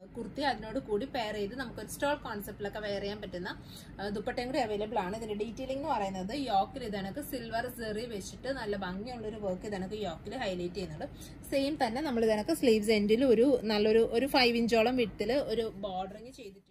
കുർത്തി അതിനോട് കൂടി പെയർ ചെയ്ത് നമുക്ക് ഒരു സ്റ്റോൾ കോൺസെപ്റ്റിലൊക്കെ വെയർ ചെയ്യാൻ പറ്റുന്ന ആ, ദുപ്പട്ടയും കൂടി അവൈലബിൾ ആണ് ഇതിന്റെ ഡീറ്റെയിലിംഗ് എന്ന് പറയുന്നത് യോക്കിൽ ഇതണക്ക് സിൽവർ സെറി വെച്ചിട്ട് നല്ല ഭംഗിയുള്ള ഒരു വർക്ക് ഇതണക്ക് യോക്കിൽ ഹൈലൈറ്റ് ചെയ്യുന്നുണ്ട് സെയിം തന്നെ നമ്മൾ ഇതണക്ക് സ്ലീവ്സ് എൻഡിൽ ഒരു നല്ലൊരു ഒരു ഫൈവ് ഇഞ്ചോളം വിട്ടിൽ ഒരു ബോർഡറിങ് ചെയ്തിട്ടുണ്ട്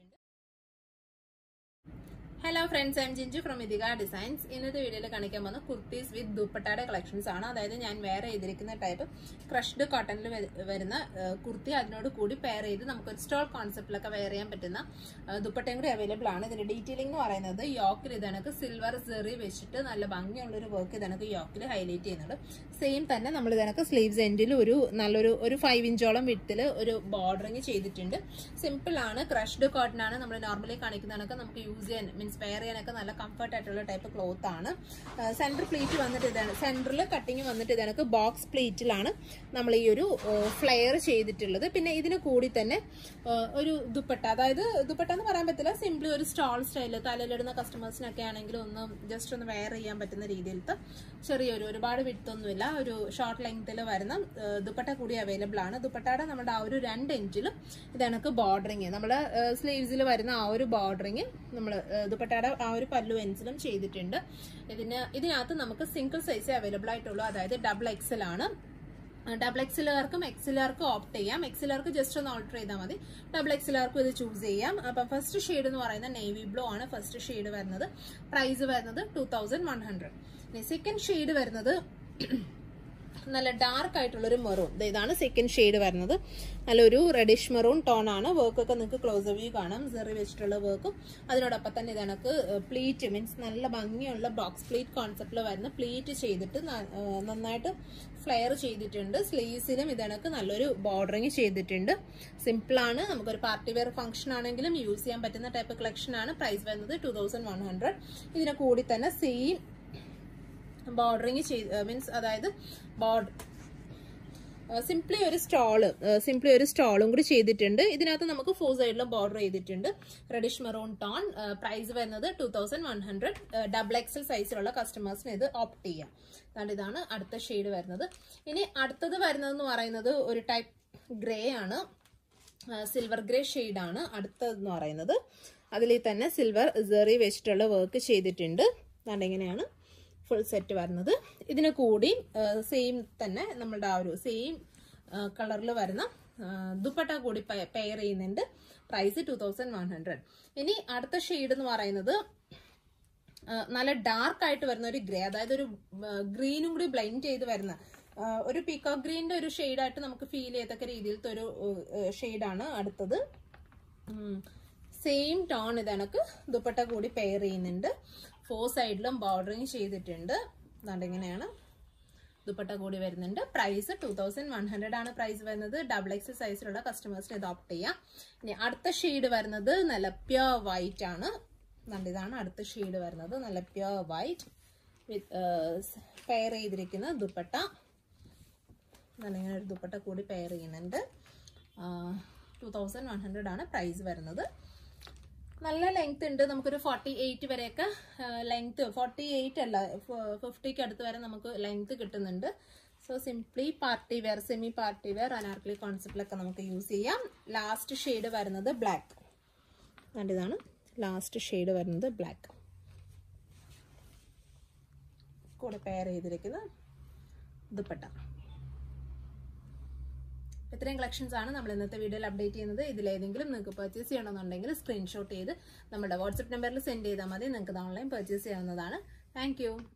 hello friends I'm Jinchu from Ithika designs ഇന്നത്തെ വീഡിയോയിൽ കാണിക്കാൻ പോകുന്ന കുർത്തീസ് വിത്ത് ദുപ്പട്ടയുടെ കളക്ഷൻസ് ആണ് അതായത് ഞാൻ വേറെ ചെയ്തിരിക്കുന്ന ടൈപ്പ് ക്രഷ്ഡ് കോട്ടണിൽ വരുന്ന ആ, കുർത്തി അതിനോട് കൂടി പെയർ ചെയ്ത് നമുക്ക് ഒരു സ്റ്റോൾ കോൺസെപ്റ്റിലൊക്കെ വെയർ ചെയ്യാൻ പറ്റുന്ന ആ, ദുപ്പട്ടയും കൂടി അവൈലബിൾ ആണ് ഇതിന്റെ ഡീറ്റെയിലിംഗ് എന്ന് പറയുന്നത് യോക്കിൽ ഇതണക്ക് സിൽവർ സെറി വെച്ചിട്ട് നല്ല ഭംഗിയുള്ള ഒരു വർക്ക് ഇതണക്ക് യോക്കിൽ ഹൈലൈറ്റ് ചെയ്യുന്നുണ്ട് സെയിം തന്നെ നമ്മൾ ഇതണക്ക് സ്ലീവ്സ് എൻഡിൽ ഒരു നല്ലൊരു ഒരു ഫൈവ് ഇഞ്ചോളം വിട്ടിൽ ഒരു ബോർഡറിങ് ചെയ്തിട്ടുണ്ട് സിമ്പിൾ ആണ് ക്രഷ്ഡ് കോട്ടൺ ആണ് നമ്മൾ നോർമലി കാണിക്കുന്നതൊക്കെ നമുക്ക് യൂസ് ചെയ്യാൻ മീൻസ് വെയർ ചെയ്യാനൊക്കെ നല്ല കംഫർട്ട് ആയിട്ടുള്ള ടൈപ്പ് ക്ലോത്ത് ആണ് സെന്റർ പ്ലീറ്റ് വന്നിട്ട് ഇതാണ് സെന്ററിൽ കട്ടിങ് വന്നിട്ട് ഇതണക്ക് ബോക്സ് പ്ലീറ്റിലാണ് നമ്മൾ ഈ ഒരു ഫ്ലെയർ ചെയ്തിട്ടുള്ളത് പിന്നെ ഇതിന് കൂടി തന്നെ ആ, ഒരു ദുപ്പട്ട അതായത് ദുപ്പട്ട എന്ന് പറയാൻ പറ്റില്ല സിംപ്ലി ഒരു സ്റ്റോൾ സ്റ്റൈല് തലയിലിടുന്ന കസ്റ്റമേഴ്സിനൊക്കെ ആണെങ്കിലും ഒന്ന് ജസ്റ്റ് ഒന്ന് വെയർ ചെയ്യാൻ പറ്റുന്ന രീതിയിലത്തെ ചെറിയൊരു ഒരുപാട് വിട്ടൊന്നുമില്ല ഒരു ഷോർട്ട് ലെങ്ത്തിൽ വരുന്ന ആ, ദുപ്പട്ട കൂടി അവൈലബിൾ ആണ് ദുപ്പട്ടയുടെ നമ്മുടെ ആ ഒരു രണ്ട് ഇഞ്ചിലും ഇതണക്ക് ബോർഡറിങ് നമ്മുടെ സ്ലീവ്സിൽ വരുന്ന ആ ഒരു ബോർഡറിങ് നമ്മൾ ദുപ്പട്ടയുടെ ആ ഒരു പല്ലു എൻസിലും ചെയ്തിട്ടുണ്ട് ഇതിന് ഇതിനകത്ത് നമുക്ക് സിംഗിൾ സൈസ് അവൈലബിൾ ആയിട്ടുള്ളൂ അതായത് ഡബിൾ എക്സൽ ആണ് ഡബിൾ എക്സിലുകാർക്കും എക്സിലുകാർക്കും ഓപ്റ്റ് ചെയ്യാം എക്സിലുകാർക്ക് ജസ്റ്റ് ഒന്ന് ഓൾട്ടർ ചെയ്താൽ മതി ഡബിൾ എക്സിലുകാർക്കും ഇത് ചൂസ് ചെയ്യാം അപ്പൊ ഫസ്റ്റ് ഷെയ്ഡ് എന്ന് പറയുന്നത് നേവി ബ്ലൂ ആണ് ഫസ്റ്റ് ഷെയ്ഡ് വരുന്നത് പ്രൈസ് വരുന്നത് two thousand one hundred second shade വരുന്നത് നല്ല ഡാർക്ക് ആയിട്ടുള്ള ഒരു മെറൂൺ ഇതാണ് സെക്കൻഡ് ഷെയ്ഡ് വരുന്നത് നല്ലൊരു റെഡിഷ് മെറൂൺ ടോൺ ആണ് വർക്ക് ഒക്കെ നിങ്ങൾക്ക് ക്ലോസ് വ്യൂ കാണാം സെറി വെച്ചിട്ടുള്ള വർക്കും അതിനോടൊപ്പം തന്നെ ഇതണക്ക് പ്ലീറ്റ് മീൻസ് നല്ല ഭംഗിയുള്ള ബോക്സ് പ്ലീറ്റ് കോൺസെപ്റ്റിൽ വരുന്ന പ്ലീറ്റ് ചെയ്തിട്ട് ന- ആ, നന്നായിട്ട് ഫ്ലെയർ ചെയ്തിട്ടുണ്ട് സ്ലീവ്സിലും ഇതണക്ക് നല്ലൊരു ബോർഡറിങ് ചെയ്തിട്ടുണ്ട് സിമ്പിൾ ആണ് നമുക്കൊരു പാർട്ടി വെയർ ഫംഗ്ഷൻ ആണെങ്കിലും യൂസ് ചെയ്യാൻ പറ്റുന്ന ടൈപ്പ് കളക്ഷൻ ആണ് പ്രൈസ് വരുന്നത് ടൂ തൗസൻഡ് വൺ ഹൺഡ്രഡ് ഇതിനെ കൂടി തന്നെ സെയിം ബോർഡറിങ് ചെയ്ത് മീൻസ് അതായത് ബോർഡർ സിംപ്ലി ഒരു സ്റ്റോള് സിംപ്ലി ഒരു സ്റ്റോളും കൂടി ചെയ്തിട്ടുണ്ട് ഇതിനകത്ത് നമുക്ക് ഫോർ സൈഡിലും ബോർഡർ ചെയ്തിട്ടുണ്ട് റെഡിഷ് മെറൂൺ ടോൺ പ്രൈസ് വരുന്നത് two thousand one hundred double XL സൈസിലുള്ള കസ്റ്റമേഴ്സിന് ഇത് ഓപ്റ്റ് ചെയ്യാം അതുകൊണ്ട് ഇതാണ് അടുത്ത ഷെയ്ഡ് വരുന്നത് ഇനി അടുത്തത് വരുന്നതെന്ന് പറയുന്നത് ഒരു ടൈപ്പ് ഗ്രേ ആണ് സിൽവർ ഗ്രേ ആണ് അടുത്തതെന്ന് പറയുന്നത് അതിൽ തന്നെ സിൽവർ സെറി വെച്ചിട്ടുള്ള വർക്ക് ചെയ്തിട്ടുണ്ട് അതുകൊണ്ട് ഇങ്ങനെയാണ് ഫുൾ സെറ്റ് വരുന്നത് ഇതിന് കൂടി സെയിം തന്നെ നമ്മളുടെ ആ ഒരു സെയിം കളറിൽ വരുന്ന ആ, ദുപ്പട്ട കൂടി പെയർ ചെയ്യുന്നുണ്ട് price two thousand one hundred ഇനി അടുത്ത ഷെയ്ഡ് എന്ന് പറയുന്നത് ആ, നല്ല ഡാർക്ക് ആയിട്ട് വരുന്ന ഒരു ഗ്രേ അതായത് ഒരു ഗ്രീനും കൂടി ബ്ലെൻഡ് ചെയ്ത് വരുന്ന ആ, ഒരു പീക്കോക്ക് ഗ്രീനിന്റെ ഒരു ഷെയ്ഡായിട്ട് നമുക്ക് ഫീൽ ചെയ്യത്തക്ക രീതിയിലത്തെ ഒരു ഷെയ്ഡാണ് അടുത്തത് സെയിം ടോൺ ഇതണക്ക് ദുപ്പട്ട കൂടി പെയർ ചെയ്യുന്നുണ്ട് ഫോർ സൈഡിലും ബോർഡറിങ് ചെയ്തിട്ടുണ്ട് അതുകൊണ്ട് ഇങ്ങനെയാണ് ദുപ്പട്ട കൂടി വരുന്നുണ്ട് price two thousand one hundred ആണ് പ്രൈസ് വരുന്നത് ഡബിൾ എക്സ് സൈസിലുള്ള കസ്റ്റമേഴ്സിന് ഇത് ഓപ്റ്റ് ചെയ്യാം ഇനി അടുത്ത ഷെയ്ഡ് വരുന്നത് നല്ല പ്യോർ വൈറ്റ് ആണ് അതുകൊണ്ട് ഇതാണ് അടുത്ത ഷെയ്ഡ് വരുന്നത് നല്ല പ്യോർ വൈറ്റ് വിത്ത് പെയർ ചെയ്തിരിക്കുന്ന ദുപ്പട്ട നല്ല ഇങ്ങനെ ഒരു ദുപ്പട്ട കൂടി പെയർ ചെയ്യുന്നുണ്ട് ടൂ തൗസൻഡ് വൺ ഹൺഡ്രഡ് ആണ് പ്രൈസ് വരുന്നത് നല്ല ലെങ്ത് ഉണ്ട് നമുക്കൊരു ഫോർട്ടി എയ്റ്റ് വരെയൊക്കെ ലെങ്ത് ഫോർട്ടി എയ്റ്റ് അല്ല ഫിഫ്റ്റിക്ക് അടുത്ത് വരെ നമുക്ക് ലെങ്ത് കിട്ടുന്നുണ്ട് so simply party wear semi party wear Anarkali കോൺസെപ്റ്റിലൊക്കെ നമുക്ക് യൂസ് ചെയ്യാം ലാസ്റ്റ് ഷെയ്ഡ് വരുന്നത് ബ്ലാക്ക് ഇതാണ് ലാസ്റ്റ് ഷെയ്ഡ് വരുന്നത് ബ്ലാക്ക് കൂടെ പെയർ ചെയ്തിരിക്കുന്ന ദുപ്പട്ട ഇത്രയും കളക്ഷൻസ് ആണ് നമ്മൾ ഇന്നത്തെ വീഡിയോയിൽ അപ്ഡേറ്റ് ചെയ്യുന്നത് ഇതിലേതെങ്കിലും നിങ്ങൾക്ക് പർച്ചേസ് ചെയ്യണമെന്നുണ്ടെങ്കിൽ സ്ക്രീൻഷോട്ട് ചെയ്ത് നമ്മുടെ വാട്സപ്പ് നമ്പറിൽ സെൻഡ് ചെയ്താൽ മതി നിങ്ങൾക്ക് ഇത് ഓൺലൈൻ പർച്ചേസ് ചെയ്യാവുന്നതാണ് താങ്ക്